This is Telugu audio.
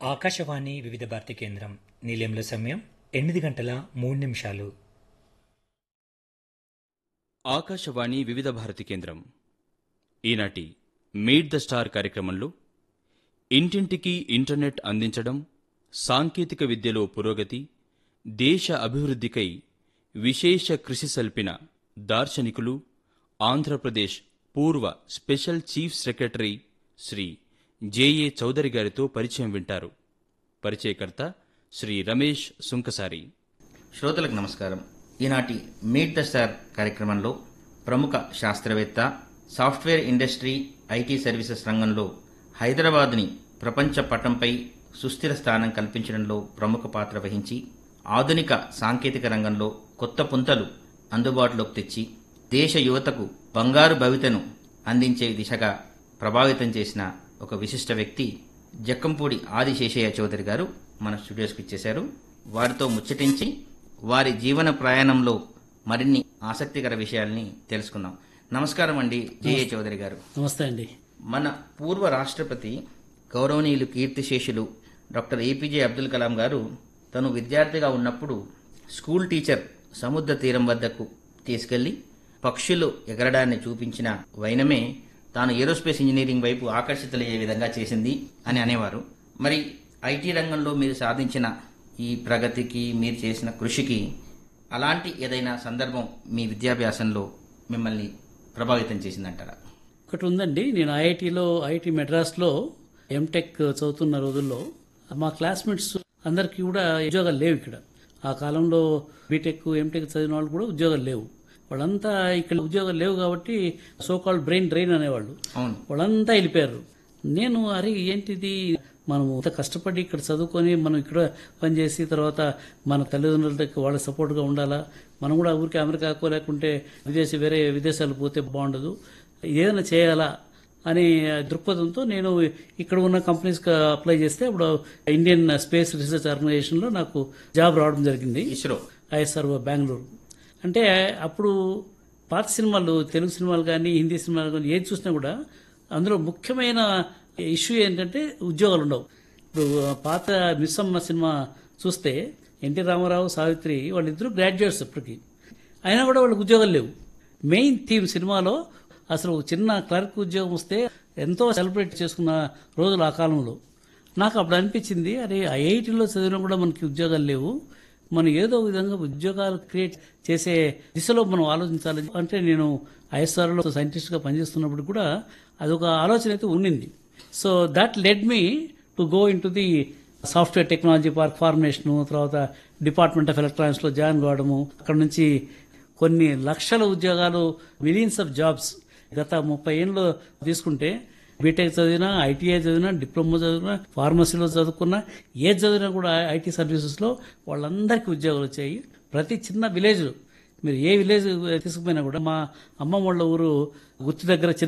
ఆకాశవాణి వివిధ భారతి కేంద్రం నిలయంలో సమయం ఎనిమిది గంటల మూడు నిమిషాలు ఆకాశవాణి వివిధ భారతి కేంద్రం ఈనాటి మీట్ ద స్టార్ కార్యక్రమంలో ఇంటింటికి ఇంటర్నెట్ అందించడం సాంకేతిక విద్యలో పురోగతి దేశ అభివృద్ధికై విశేష కృషి సల్పిన దార్శనికులు ఆంధ్రప్రదేశ్ పూర్వ special chief secretary Shri JA Chowdary గారితో పరిచయం వింటారు పరిచయకర్త శ్రీ రమేష్ సుంకసారి శ్రోతలకు నమస్కారం ఈనాటి మీట్ ద స్టార్ కార్యక్రమంలో ప్రముఖ శాస్త్రవేత్త సాఫ్ట్వేర్ ఇండస్ట్రీ ఐటీ సర్వీసెస్ రంగంలో హైదరాబాద్ని ప్రపంచ పటంపై సుస్థిర స్థానం కల్పించడంలో ప్రముఖ పాత్ర వహించి ఆధునిక సాంకేతిక రంగంలో కొత్త పుంతలు అందుబాటులోకి తెచ్చి దేశ యువతకు బంగారు భవితను అందించే దిశగా ప్రభావితం చేసిన ఒక విశిష్ట వ్యక్తి జక్కంపూడి ఆదిశేషయ్య చౌదరి గారు మన స్టూడియోస్కి ఇచ్చేశారు వారితో ముచ్చటించి వారి జీవన ప్రయాణంలో మరిన్ని ఆసక్తికర విషయాల్ని తెలుసుకుందాం నమస్కారం అండి జేఏ చౌదరి గారు నమస్తే అండి మన పూర్వ రాష్ట్రపతి గౌరవనీయులు కీర్తిశేషులు డాక్టర్ ఏపీజే అబ్దుల్ కలాం గారు తను విద్యార్థిగా ఉన్నప్పుడు స్కూల్ టీచర్ సముద్ర తీరం వద్దకు తీసుకెళ్లి పక్షులు ఎగరడాన్ని చూపించిన వైనమే తాను ఏరోస్పేస్ ఇంజనీరింగ్ వైపు ఆకర్షితులయ్యే విధంగా చేసింది అని అనేవారు మరి ఐటీ రంగంలో మీరు సాధించిన ఈ ప్రగతికి మీరు చేసిన కృషికి అలాంటి ఏదైనా సందర్భం మీ విద్యాభ్యాసంలో మిమ్మల్ని ప్రభావితం చేసిందంటారా ఒకటి ఉందండి నేను ఐఐటిలో ఐఐటి మెడ్రాస్లో ఎంటెక్ చదువుతున్న రోజుల్లో మా క్లాస్మేట్స్ అందరికీ కూడా ఉద్యోగాలు లేవు ఇక్కడ ఆ కాలంలో బీటెక్ ఎంటెక్ చదివిన వాళ్ళు కూడా ఉద్యోగాలు లేవు వాళ్ళంతా ఇక్కడ ఉద్యోగాలు లేవు కాబట్టి సో కాల్డ్ బ్రెయిన్ డ్రైన్ అనేవాళ్ళు అవును వాళ్ళంతా వెళ్ళిపోయారు నేను అరే ఏంటిది మనం ఇంత కష్టపడి ఇక్కడ చదువుకొని మనం ఇక్కడ పనిచేసి తర్వాత మన తల్లిదండ్రులకి వాళ్ళ సపోర్ట్గా ఉండాలా మనం కూడా ఊరికి అమెరికాకో లేకుంటే విదేశీ వేరే విదేశాలు పోతే బాగుండదు ఏదైనా చేయాలా అనే దృక్పథంతో నేను ఇక్కడ ఉన్న కంపెనీస్కి అప్లై చేస్తే అప్పుడు ఇండియన్ స్పేస్ రీసెర్చ్ ఆర్గనైజేషన్లో నాకు జాబ్ రావడం జరిగింది ఇస్రో ఐఎస్ఆర్ఓ బెంగళూరు అంటే అప్పుడు పాత సినిమాలు తెలుగు సినిమాలు కానీ హిందీ సినిమాలు కానీ ఏది చూసినా కూడా అందులో ముఖ్యమైన ఇష్యూ ఏంటంటే ఉద్యోగాలు ఉండవు ఇప్పుడు పాత మిస్సమ్మ సినిమా చూస్తే ఎన్టీ రామారావు సావిత్రి వాళ్ళిద్దరూ గ్రాడ్యుయేట్స్ ఇప్పటికి అయినా కూడా వాళ్ళకి ఉద్యోగాలు లేవు మెయిన్ థీమ్ సినిమాలో అసలు ఒక చిన్న క్లర్క్ ఉద్యోగం వస్తే ఎంతో సెలబ్రేట్ చేసుకున్న రోజులు ఆ కాలంలో నాకు అప్పుడు అనిపించింది అరే ఐఐటీలో చదివినా కూడా మనకి ఉద్యోగాలు లేవు మనం ఏదో విధంగా ఉద్యోగాలు క్రియేట్ చేసే దిశలో మనం ఆలోచించాలి అంటే నేను ఐఎస్ఆర్లో సైంటిస్ట్గా పనిచేస్తున్నప్పుడు కూడా అదొక ఆలోచన అయితే ఉండింది so that led me to go in to the software technology park formation తర్వాత డిపార్ట్మెంట్ ఆఫ్ ఎలక్ట్రానిక్స్లో జాయిన్ కావడము అక్కడ నుంచి కొన్ని లక్షల ఉద్యోగాలు మిలియన్స్ ఆఫ్ జాబ్స్ గత ముప్పై ఏళ్ళు తీసుకుంటే బీటెక్ చదివినా ఐటీఐ చదివినా డిప్లొమా చదివినా ఫార్మసీలో చదువుకున్నా ఏది చదివినా కూడా ఐటీ సర్వీసెస్లో వాళ్ళందరికీ ఉద్యోగాలు వచ్చాయి ప్రతి చిన్న విలేజ్ మీరు ఏ విలేజ్ తీసుకుపోయినా కూడా మా అమ్మమ్మ వాళ్ళ ఊరు గుర్తు దగ్గర చిన్న